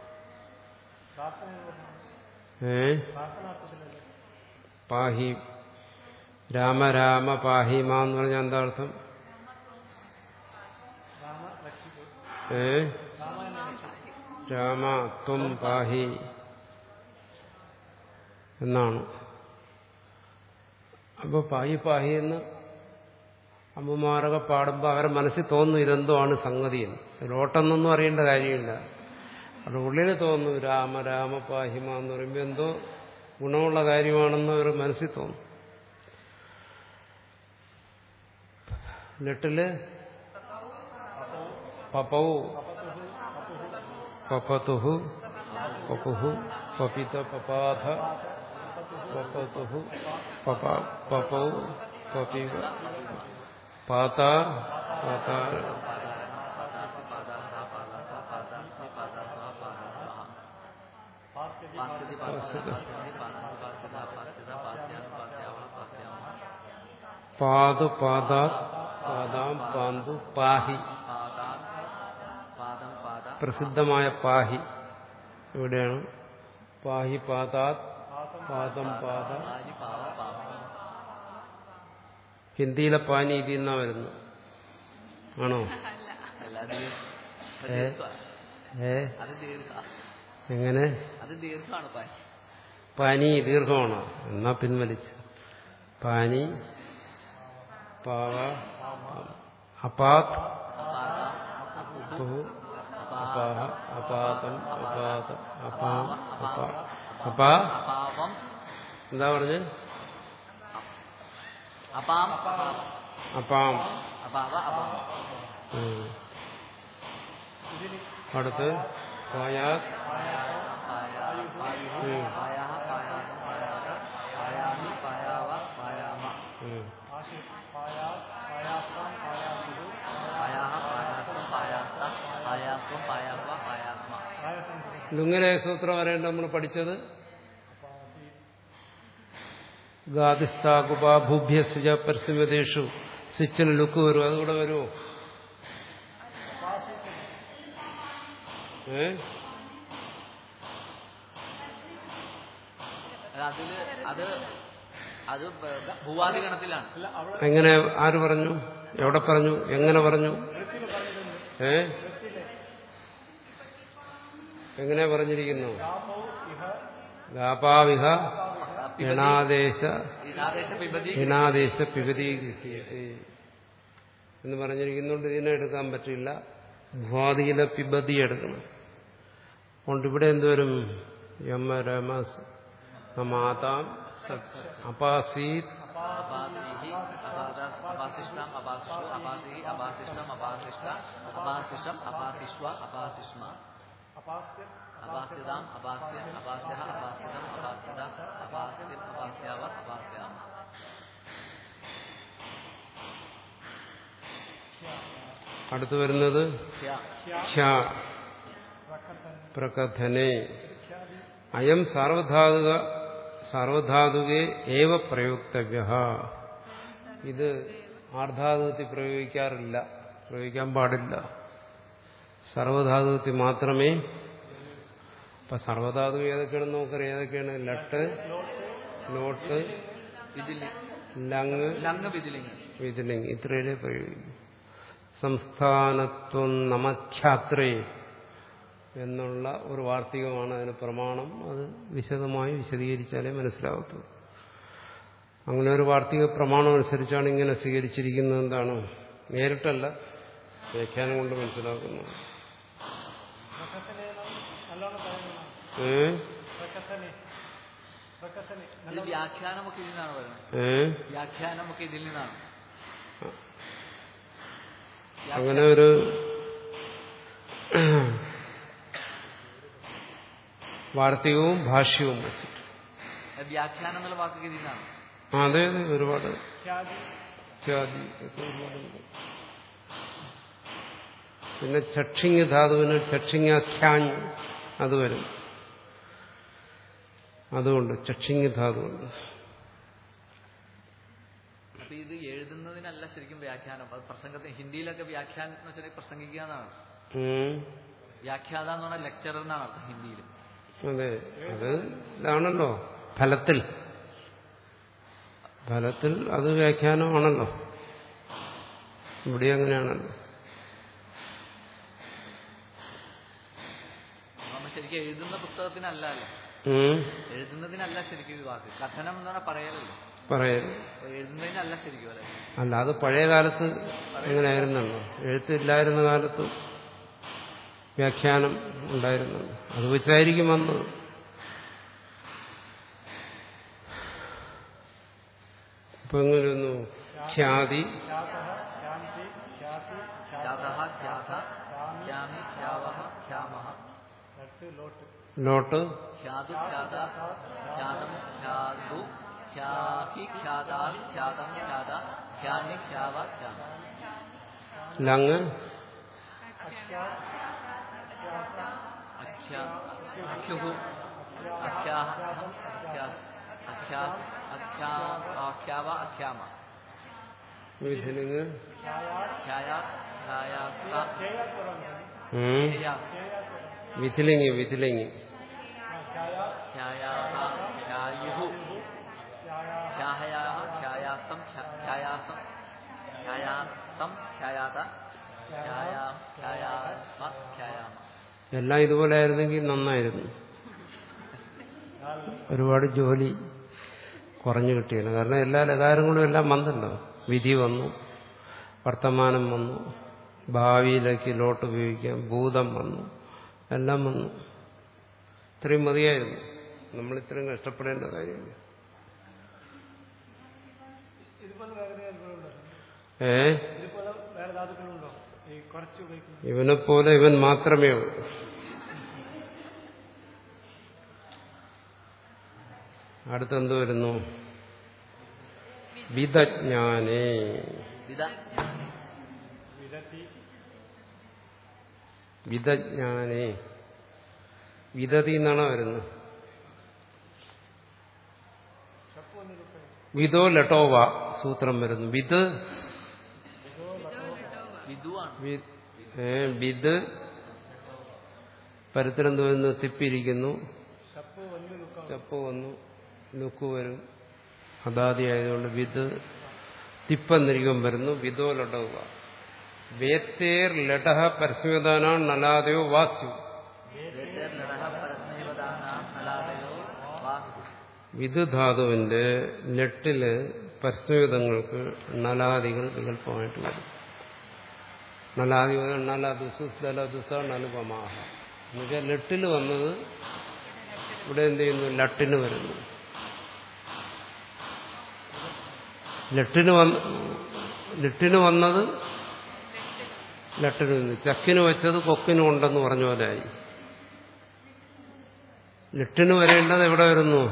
ഏ പാഹി രാമ രാമ പാഹി മാം എന്ന് പറഞ്ഞാൽ എന്താ അർത്ഥം ഏ രാമ ത്വം പാഹി എന്നാണ് അപ്പൊ പാഹി പാഹി എന്ന് അമ്മമാരൊക്കെ പാടുമ്പോൾ അവരെ മനസ്സിൽ തോന്നുന്നു ഇതെന്തോ ആണ് സംഗതി എന്ന് ലോട്ടെന്നൊന്നും അറിയേണ്ട കാര്യമില്ല അത് ഉള്ളിൽ തോന്നുന്നു രാമ രാമ പാഹിമ എന്ന് പറയുമ്പോൾ എന്തോ ഗുണമുള്ള കാര്യമാണെന്ന് അവർ മനസ്സിൽ തോന്നും ലെട്ടില് പപൗ പപതുഹു പപുഹു പപിത പപാധ പപതുഹു പപ പപൗ പപിവ പാത പാത പാസ്യതി പാസ്യത പാസ്യതി പാസ്യതി പാസ്യത പാസ്യത പാസ്യാമി പാസ്യാവ പാസ്യാമ പാതു പാദാ പാദാം പാന്തു പാഹി പാദാ പാദം പാദ പ്രസിദ്ധമായ പാഹി എവിടെയാണ് പാഹി പാതാത് പാദം പാദ പാനി പാവ പാവ ഹിന്ദിയിലെ പാനി ഇതിൽ നിന്നാ വരുന്നു ആണോ അല്ല അത് ഏ? ദീർഘ ഏ അത് ദീർഘ എങ്ങനെ അത് ദീർഘമാണ് പാൻ പാനി ദീർഘമാണോ എന്നാ പിൻവലിച്ച് പാനി പാവ അപാത് അപാദ പുഹു അപാഹ അപാതം അപാതം അപാം അപാ അപാ അപാവം എന്താ പറഞ്ഞ് അപാം അപ്പാം അപാവ അപാവം ഉം. അടുത്ത് പായാത് ഉം. പായാഹ പായാസം പായാത പായാമി പായാവ പായാമ ഉം. പായാഹ പായാസം പായാസ പായാസം പായാവ പായാത്മ ഇങ്ങനെ സൂത്രം വരേണ്ട നമ്മൾ പഠിച്ചത് ഗാദിസ്ഥാകുപാഭൂഭ്യസിജ പരിസമതേഷു സിച്ചിന് ലുക്ക് വരും അതുകൂടെ വരുമോ ഏ അതില് അത് അത് ഭൂവാദി ഗണത്തിലാണ് എങ്ങനെ ആര് പറഞ്ഞു എവിടെ പറഞ്ഞു എങ്ങനെ പറഞ്ഞു ഏ എങ്ങനെ പറഞ്ഞിരിക്കുന്നു ഗാപാവിഹ ഗണാദേശ ഇനാദേശ വിപതി ഹിനാദേശ പിപതി എന്ന് പറഞ്ഞിരിക്കുന്നുണ്ട് ഇതിനെ എടുക്കാൻ പറ്റില്ല ഭ്വാദിയിലെ പിബതി എടുക്കണം അതുകൊണ്ട് ഇവിടെ എന്തുവരും യമ രമസ് നമാതാം അപാസീത് അപാസിഹി അപാദാസ് അപാസിഷ്ടം അപാസിഷു അപാസിഹി അപാസിഷ്ടം അപാസിഷ്ട അപാസിഷം അപാസിഷ്വ അപാസിഷ്മ അപാസ്യതാം അപാസ്യൻ അപാസ്യ അപാസ്യതം അപാസ്യത അപാസ്യം അപാസ്യാവ അപാസ്യാമ അടുത്ത് വരുന്നത് ഷ്യ ക്ഷ പ്രകഥനെ അയം സാർവധാതുക സാർവധാതുകെ ഏവ പ്രയുക്തവ്യ ഇത് ആർധാതുകത്തിൽ പ്രയോഗിക്കാറില്ല പ്രയോഗിക്കാൻ പാടില്ല സർവധാതുകത്തിൽ മാത്രമേ ഇപ്പൊ സർവധാതു ഏതൊക്കെയാണെന്ന് നോക്കറിയാം ഏതൊക്കെയാണ് ലട്ട് ലോട്ട് വിതിലി ലങ് ലങ് വിതിലിംഗ് വിതിലിംഗ് ഇത്രയിലേ പ്രയോഗിക്കും സംസ്ഥാനത്വം നമഖ്യാത്രേ എന്നുള്ള ഒരു വാർത്തികമാണ് അതിന് പ്രമാണം അത് വിശദമായി വിശദീകരിച്ചാലേ മനസ്സിലാകത്തുള്ളൂ അങ്ങനെ ഒരു വാർത്തിക പ്രമാണം അനുസരിച്ചാണ് ഇങ്ങനെ സ്വീകരിച്ചിരിക്കുന്നത് എന്താണ് നേരിട്ടല്ല വ്യാഖ്യാനം കൊണ്ട് മനസ്സിലാക്കുന്നു പ്രകസനെ നല്ലോണം പറയുന്നതാണ് ഏ പ്രകസനെ പ്രകസനെ ഇത് വ്യാഖ്യാനമൊക്കെ ഇതിൽ നിന്നാണ് വരുന്നത് ഏ വ്യാഖ്യാനമൊക്കെ ഇതിൽ നിന്നാണ് അങ്ങനെ ഒരു വാർത്തികവും ഭാഷ്യവും വെച്ചിട്ട് വ്യാഖ്യാനം എന്നുള്ള വാക്കൊക്കെ ഇതിൽ നിന്നാണ് ആ, അതെ അതെ ഒരുപാട് ഖ്യാതി ഇത്യാദി ഒക്കെ ഒരുപാടുണ്ട് പിന്നെ ചക്ഷിങ് ധാതുവിന് ചക്ഷിങ്ങാഖ്യാങ് അത് വരും അതുകൊണ്ട് ചക്ഷിങ് ധാതുണ്ട് അപ്പൊ ഇത് എഴുതുന്നതിനല്ല ശരിക്കും വ്യാഖ്യാനം അത് പ്രസംഗത്തിന് ഹിന്ദിയിലൊക്കെ വ്യാഖ്യാനം എന്ന് വെച്ചാൽ പ്രസംഗിക്കുക എന്നാണ് ഉം. വ്യാഖ്യാത എന്ന് പറഞ്ഞാൽ ലെക്ചറർ എന്നാണ് അർത്ഥം ഹിന്ദിയിൽ അതെ അത് ഇതാണല്ലോ ഫലത്തിൽ ഫലത്തിൽ അത് വ്യാഖ്യാനമാണല്ലോ ഇവിടെ അങ്ങനെയാണല്ലോ നമ്മൾ ശരിക്കും എഴുതുന്ന പുസ്തകത്തിനല്ല അല്ലേ ഉം. എഴുതുന്നതിനല്ല ശരിക്കും ഈ വാക്ക് കഥനം എന്ന് പറഞ്ഞാൽ പറയലല്ലോ പറയരുത് അപ്പൊ എഴുതുന്നതിനല്ല ശരിക്കും അല്ലേ അല്ല അത് പഴയ കാലത്ത് അങ്ങനെയായിരുന്നല്ലോ എഴുത്തില്ലായിരുന്ന കാലത്ത് വ്യാഖ്യാനം ഉണ്ടായിരുന്നല്ലോ അത് വെച്ചായിരിക്കും വന്നത് ഇപ്പൊ എങ്ങനെയൊന്നു ഖ്യാതി ശാന്തി ഖ്യാതി ഖ്യാതഃ ഖ്യാത ഖ്യാമി ഖ്യാവഹ ഖ്യാമഹ ലട്ട് ലോട്ട് ലോട്ട് ഖ്യാതു ഖ്യാത ഖ്യാതം ഖ്യാതു ഖ്യാഹി ഖ്യാതാ ഖ്യാതം ഖ്യാത ഖ്യാമി ഖ്യാവ ഖ്യാമ ലങ് അഖ്യ അഖ്യുഹു അഖ്യാഹ അഖ്യാസ് അഖ്യാ അഖ്യാ അഖ്യാവ അഖ്യാമ വിധിലിങ് ഖ്യായ ഖ്യായാസ്ത ഉം. ഖ്യാ വിധിലിങ് വിധിലിങ് ഖ്യായാഹ ഖ്യായുഹു ഖ്യാഹയാഹ ഖ്യായാസ്തം ഖ്യാ- ഖ്യായാസം ഖ്യായാസ്തം ഖ്യായാത ഖ്യായാ ഖ്യായാമ ഖ്യായാമ എല്ലാം ഇതുപോലെ ആയിരുന്നെങ്കിൽ നന്നായിരുന്നു ഒരുപാട് ജോലി കുറഞ്ഞു കിട്ടിയാണ് കാരണം എല്ലാ ലകാരങ്ങളും എല്ലാം വന്നല്ലോ വിധി വന്നു വർത്തമാനം വന്നു ഭാവിയിലേക്ക് ലോട്ട് ഉപയോഗിക്കാം ഭൂതം വന്നു എല്ലാം വന്നു ഇത്രയും മതിയായിരുന്നു നമ്മൾ ഇത്രയും കഷ്ടപ്പെടേണ്ട കാര്യമില്ല ഇതുപോലെ വേറെ ധാതുക്കളുണ്ടോ ഏ ഇതുപോലെ വേറെ ധാതുക്കളുണ്ടോ ഈ കുറച്ച് ഉപയോഗിക്കുന്നത് ഇവനെപ്പോലെ ഇവൻ മാത്രമേ ഉള്ളൂ അടുത്തെന്ത് വരുന്നു വിദജ്ഞാനേ വിധ വിരത്തി വിദജ്ഞാനേ വിദതി എന്നാണ് വരുന്നത് വിദോ ലട്ടോവ സൂത്രം വരുന്നു വിദ് വിധുവാണ് വി- ഏ, വിദ് പരത്തിലെന്ത് വരുന്നു തിപ്പിയിരിക്കുന്നു ചപ്പ് വന്ന് ലുക്കം ചപ്പ് വന്നു ലുക്ക് വരും അതാദി ആയതുകൊണ്ട് വിദ് തിപ്പെന്നിരിക്കും വരുന്നു വിദോ ലടവുക വേത്തേർ ലടഹ പരസ്മൃതാനാണ് നലാദയോ വാസ്യു ലടഹ പരസ്മൈവദാനാം നലാദയോ വാസ്തു വിദ് ധാതുവിന്റെ ലെട്ടില് പരസ്മൃതങ്ങൾക്ക് നലാദികൾ വികല്പമായിട്ട് വരും നലാദി നലദുസു ദലദുസ നലുപമാഹ എന്നുവെച്ചാൽ ലെട്ടിൽ വന്നത് ഇവിടെ എന്ത് ചെയ്യുന്നു ലട്ടിന് വരുന്നു ലട്ടിന് വന്ന് ലിട്ടിന് വന്നത് ലട്ടിന് വന്നു ചക്കിന് വെച്ചത് കൊക്കിനും ഉണ്ടെന്ന് പറഞ്ഞ പോലെ ആയി ലിട്ടിന് വരേണ്ടത് എവിടെ വരുന്നു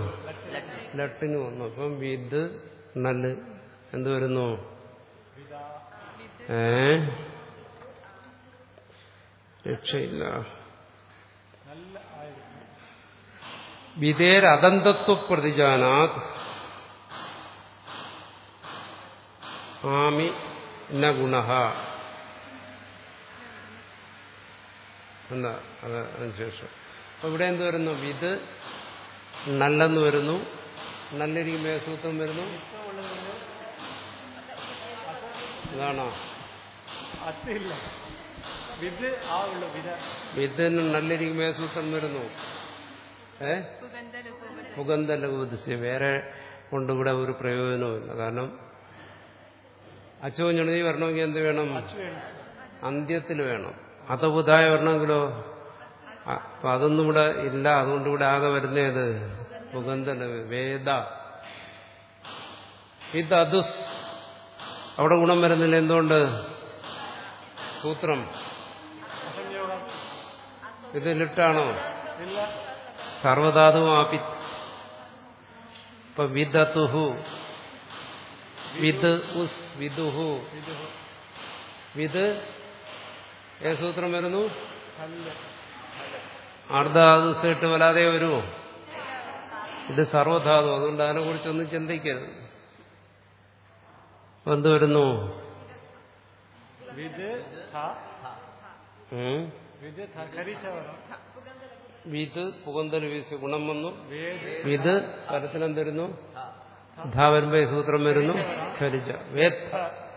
ലട്ടിന് വന്നു അപ്പം വിദ് നല് എന്ത് വരുന്നു ഏ രക്ഷയില്ല നല്ല ആയിരിക്കും വിധേരദന്തത്വ പ്രതിജാനാത് ആമി ന ഗുണ എന്താ അത് അതിനുശേഷം അപ്പൊ ഇവിടെ എന്ത് വരുന്നു വിത് നല്ലെന്ന് വരുന്നു നല്ലൊരിക്കും മേസൂത്രം വരുന്നു ഇതാണോ അത്തില്ല വിത് ആ ഉള്ളു വിത വിത്തിന് നല്ലൊരിക്കും മേസൂത്രം വരുന്നു ഏ സുഗന്ധ സുഗന്ധ ലഘുപതിസ്യ വേറെ കൊണ്ടിവിടെ ഒരു പ്രയോജനവുമില്ല കാരണം അച്ചവും ഞെണുതി വരണമെങ്കിൽ എന്ത് വേണം അന്ത്യത്തിൽ വേണം അതബുധായ വരണമെങ്കിലോ അ- അപ്പൊ അതൊന്നും ഇവിടെ ഇല്ല അതുകൊണ്ട് ഇവിടെ ആകെ വരുന്നേത് സുഗന്ധ ലഘു- വേദ ഇത് അതുസ് അവിടെ ഗുണം വരുന്നില്ല എന്തുകൊണ്ട് സൂത്രം അസംയോഗം ഇത് ലിട്ടാണോ ഇല്ല സർവധാതുവാപി ഇപ്പൊ വിദതുഹു വിദ് ഉസ് വിദുഹു വിദു വിദ് ഏത് സൂത്രം വരുന്നു കല്ല് അർദ്ധാതുസിട്ട് വരാതെ വരുമോ ഇത് സർവധാതു അതുകൊണ്ട് അതിനെ കുറിച്ചൊന്നും ചിന്തിക്കരുത് അപ്പൊ എന്ത് വരുന്നു വിത് ഥ ഉം? വിത് ഥ ഖരിച്ച വരണം വിത് പുകന്തൽ വീശി ഗുണം വന്നു വേദ് വിത് പരത്തിനം തരുന്നു ധാ വരുമ്പോ ഈ സൂത്രം വരുന്നു ഖരിജ വേത്ത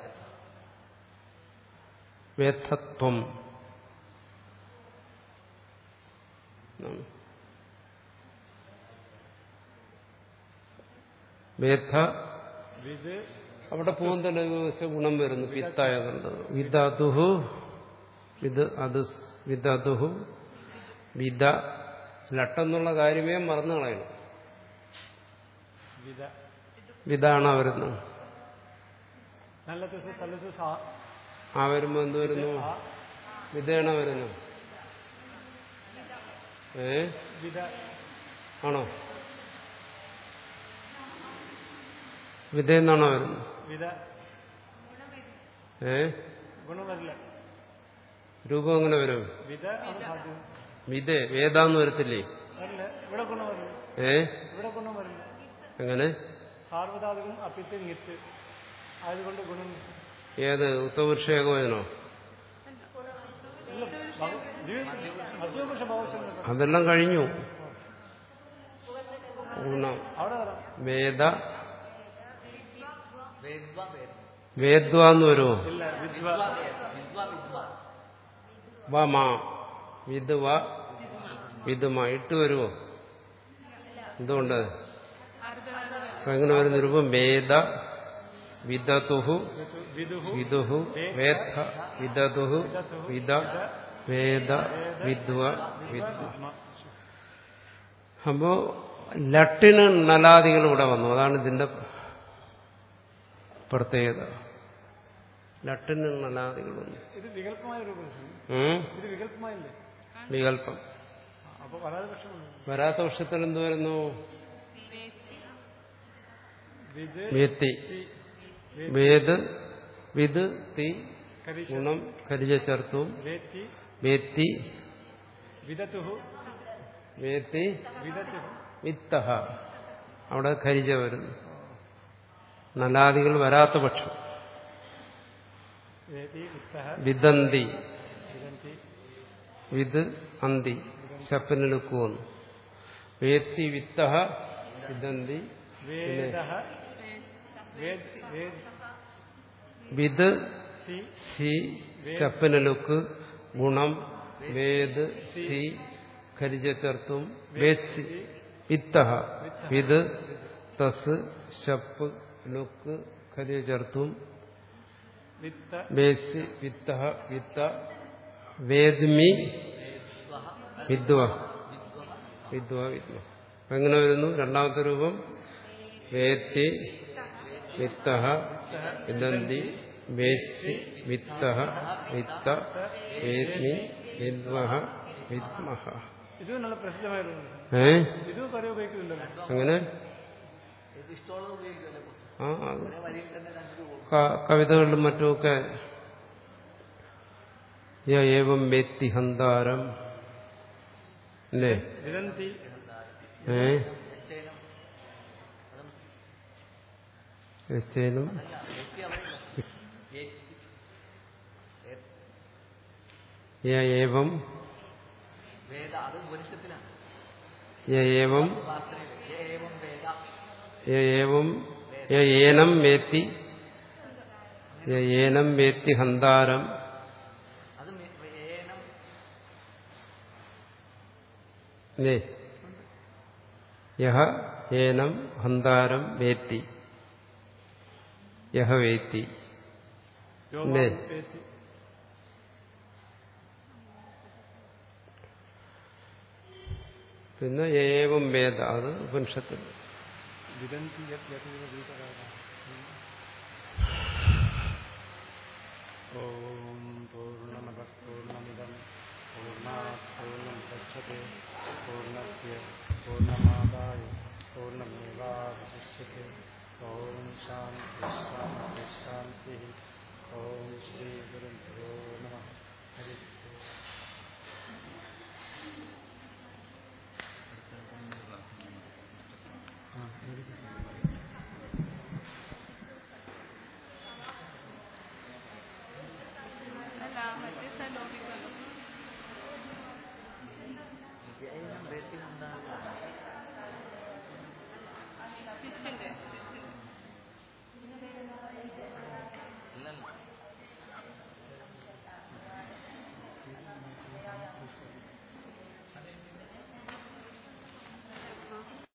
വേത്തത്വം എന്നാണ്. വേത്ത വിത് അവിടെ പൂന്തല ഗുണം വരുന്നു പിത്തായതുണ്ട് വിദതുഹു വിദ് അത് വിദതുഹു വിദ ലട്ടെന്നുള്ള കാര്യമേ മറന്നു കളയണം വിത വിധാണ് വരുന്നത് നല്ല ദിവസം തലസ് സാ ആ വരുമ്പോ എന്ത് വരുന്നു ആ വിധേണ വരുന്നു ഏ വിത ആണോ വിധേന്നാണോ വരുന്നത് വിത ഏ ഗുണം വരില്ല രൂപം എങ്ങനെ വരും വിത ആണ് സാധ്യം വിധേ വേദാന്ന് വരത്തില്ലേ വരില്ല ഇവിടെ ഗുണം വരില്ല ഏ ഇവിടെ ഗുണം വരില്ല എങ്ങനെ സാർവധാതുകം അപ്പിത്ത് നിത്ത് ആയതുകൊണ്ട് ഗുണം ഏത് ഉത്തപുരുഷേകോചനോ ഇല്ല മധ്യപുരുഷ ഭാവശം അതെല്ലാം കഴിഞ്ഞു ഗുണം അവിടെ വരാം വേദ വേദ്വ വേദ വേദ്വ എന്ന് വരുമോ ഇല്ല വിദ്വ വിദ്വ വിദ്വ വ മാ വിധുവ വിധുമ ഇട്ട് വരുമോ എന്തുകൊണ്ട് അപ്പൊ എങ്ങനെ വരുന്ന രൂപം വേദ വിദതുഹു വിദുഹു വിദുഹു വേദ വിദതുഹു വിദ വേദ വിദ്വ വിദ്വ അപ്പോ ലട്ടിന് നലാദികൾ ഇവിടെ വന്നു അതാണ് ഇതിന്റെ പ്രത്യേകത ലട്ടിന് നലാദികൾ വന്നു ഇത് വികല്പമായ രൂപം ഉം? ഇത് വികല്പമായില്ലേ വികല്പം അപ്പൊ വരാതെ പക്ഷമുണ്ട് വരാത്ത വർഷത്തിൽ എന്ത് വരുന്നു വിത് വ്യത്തി തി വേദ് വിത് തി കരിശ ഗുണം കരിജ ചേർത്തും വേത്തി വേത്തി വിദത്തുഹു വേത്തി വിദത്തുഹു വിത്തഹ അവിടെ ഖരിജ വരുന്നു നലാദികൾ വരാത്ത പക്ഷം വേത്തി വിത്തഹ വിദന്തി വിദന്തി വിത് അന്തി ശപ്പനിലുക്ക് വന്നു വേത്തി വിത്തഹ വിദന്തി വേദഃ വേദ് വേദ് വിത് സി സി ശപ്പനിലുക്ക് ഗുണം വേദ് സി ഖരിജ ചേർത്തും വേത്സി വിത്തഹ വിത് തസ് ശപ്പ് ലുക്ക് ഖരിജ ചേർത്തും വിത്ത വേസി വിത്തഹ വിത്ത വേദ്മി വിദ്വ വിദ്വ വിദ്വ അപ്പൊ എങ്ങനെ വരുന്നു രണ്ടാമത്തെ രൂപം വേത്തി വിത്തഹ വിദന്തി വേസി വിത്തഹ വിത്ത വേദ്മി വിദ്വഹ വിദ്മഹ ഇത് നല്ല പ്രസിദ്ധമായ രൂപം ഏ ഇത് കുറേ ഉപയോഗിക്കുന്നുണ്ടല്ലോ അങ്ങനെ ഇത് ഇഷ്ടമുള്ളത് ഉപയോഗിക്കുമല്ലോ ആ അത് ഒരേ വരിയിൽ തന്നെ രണ്ട് രൂപം ക- കവിതകളിലും മറ്റുമൊക്കെ യ ഏവം വേത്തി ഹന്താരം അല്ലേ വിദന്തി ഏ നിശ്ചയനം അതും നിശ്ചയനും അല്ല വ്യക്തി അവിടെ വ്യക്തി യ ഏവം വേദ അത് ഉപനിഷത്തിലാണ് യ ഏവം ഉപാസനയിൽ ഏവം വേദ യ ഏവം യ ഏനം വേത്തി യ ഏനം വേത്തി ഹന്താരം അത് മെ- ഏനം അല്ലേ യഹ ഏനം ഹന്താരം വേത്തി യഹ വേത്തി യോമാം നെ. വേത്തി പിന്നെ ഏവം വേദ അത് ഉപനിഷത്തിൽ വിദന്തി യത് യതീവ വീതരാഗാഃ. ഓ